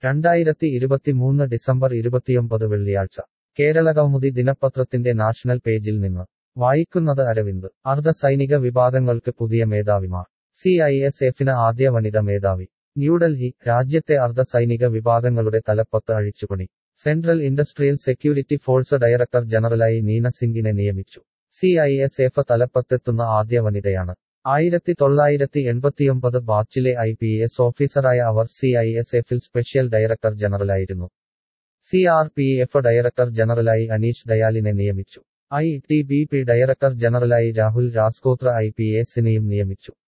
രണ്ടായിരത്തി ഇരുപത്തിമൂന്ന് ഡിസംബർ ഇരുപത്തിയൊമ്പത് വെള്ളിയാഴ്ച കേരള കൗമുദി ദിനപത്രത്തിന്റെ നാഷണൽ പേജിൽ നിന്ന് വായിക്കുന്നത് അരവിന്ദ് അർദ്ധ സൈനിക വിഭാഗങ്ങൾക്ക് പുതിയ മേധാവിമാർ സി ഐ എസ് എഫിന് ആദ്യ വനിത മേധാവി ന്യൂഡൽഹി രാജ്യത്തെ അർദ്ധ സൈനിക വിഭാഗങ്ങളുടെ തലപ്പത്ത് അഴിച്ചുപണി central industrial security force director ജനറലായി നീന സിംഗിനെ നിയമിച്ചു സി ഐ എസ് എഫ് തലപ്പത്തെത്തുന്ന ആദ്യ വനിതയാണ് ആയിരത്തി തൊള്ളായിരത്തി എൺപത്തിയൊമ്പത് ബാച്ചിലെ ഐ പി എസ് ഓഫീസറായ അവർ സി ഐ എസ് എഫിൽ സ്പെഷ്യൽ ഡയറക്ടർ ജനറലായിരുന്നു C R P F director ജനറലായി അനീഷ് ദയാലിനെ നിയമിച്ചു I T B P director ജനറലായി രാഹുൽ രാസ്കോത്ര ഐ പി എസിനെയും നിയമിച്ചു